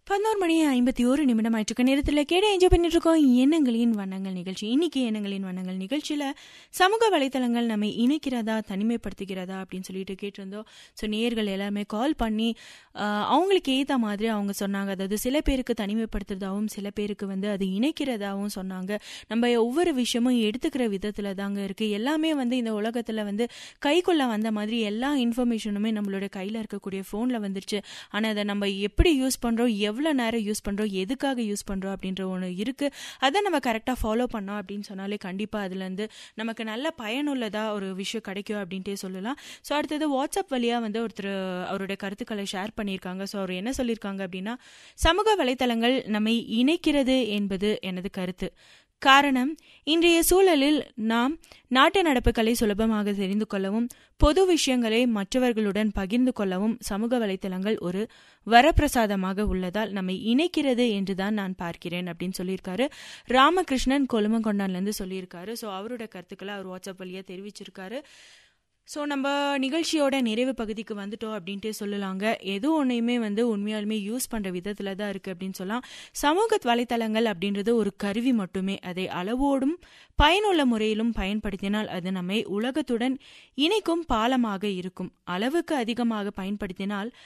பதினோரு மணி ஐம்பத்தி ஒரு நிமிடம் ஆயிட்டு நேரத்தில் கேட என்ஜாய் பண்ணிட்டு இருக்கோம் எண்ணங்களின் வண்ணங்கள் நிகழ்ச்சி இன்னைக்கு எண்ணங்களின் வண்ணங்கள் நிகழ்ச்சியில் சமூக வலைத்தளங்கள் நம்மை இணைக்கிறதா தனிமைப்படுத்துகிறதா அப்படின்னு சொல்லிட்டு கேட்டிருந்தோம் ஸோ நேர்கள் எல்லாருமே கால் பண்ணி ஆஹ், அவங்களுக்கு ஏற்ற மாதிரி அவங்க சொன்னாங்க அதாவது சில பேருக்கு தனிமைப்படுத்துறதாகவும் சில பேருக்கு வந்து அது இணைக்கிறதாகவும் சொன்னாங்க நம்ம ஒவ்வொரு விஷயமும் எடுத்துக்கிற விதத்தில் தாங்க இருக்குது எல்லாமே வந்து இந்த உலகத்தில் வந்து கைக்குள்ள வந்த மாதிரி எல்லா இன்ஃபர்மேஷனுமே நம்மளோட கையில் இருக்கக்கூடிய ஃபோனில் வந்துருச்சு ஆனால் அதை நம்ம எப்படி யூஸ் பண்ணுறோம் எவ்வளோ நேரம் யூஸ் பண்ணுறோம் எதுக்காக யூஸ் பண்ணுறோம் அப்படின்ற ஒன்று இருக்குது அதை நம்ம கரெக்டாக ஃபாலோ பண்ணோம் அப்படின்னு சொன்னாலே கண்டிப்பாக அதுலேருந்து நமக்கு நல்ல பயனுள்ளதாக ஒரு விஷயம் கிடைக்கும் அப்படின்ட்டே சொல்லலாம் ஸோ அடுத்தது வாட்ஸ்அப் வழியாக வந்து ஒருத்தர் அவருடைய கருத்துக்களை ஷேர் பண்ணியிருக்காங்க ஸோ அவர் என்ன சொல்லியிருக்காங்க அப்படின்னா சமூக வலைத்தளங்கள் நம்மை இணைக்கிறது என்பது எனது கருத்து காரணம் இன்றைய சூழலில் நாம் நாட்டு நடப்புகளை சுலபமாக தெரிந்து கொள்ளவும் பொது விஷயங்களை மற்றவர்களுடன் பகிர்ந்து கொள்ளவும் சமூக வலைத்தளங்கள் ஒரு வரப்பிரசாதமாக உள்ளதால் நம்மை இணைக்கிறது என்றுதான் நான் பார்க்கிறேன் அப்படின்னு சொல்லியிருக்காரு ராமகிருஷ்ணன் கொலுமங்கொண்டான்லேருந்து சொல்லியிருக்காரு ஸோ அவரோட கருத்துக்களை அவர் வாட்ஸ்அப் வழியாக தெரிவிச்சிருக்காரு ஸோ நம்ம நிகழ்ச்சியோட நிறைவு பகுதிக்கு வந்துட்டோம் அப்படின்ட்டு சொல்லலாங்க எது ஒன்றையுமே வந்து உண்மையாலுமே யூஸ் பண்ணுற விதத்தில் தான் இருக்குது அப்படின்னு சொல்லலாம் சமூக வலைத்தளங்கள் அப்படின்றது ஒரு கருவி மட்டுமே அதை அளவோடும் பயனுள்ள முறையிலும் பயன்படுத்தினால் அது நம்மை உலகத்துடன் இணைக்கும் பாலமாக இருக்கும் அளவுக்கு அதிகமாக பயன்படுத்தினால்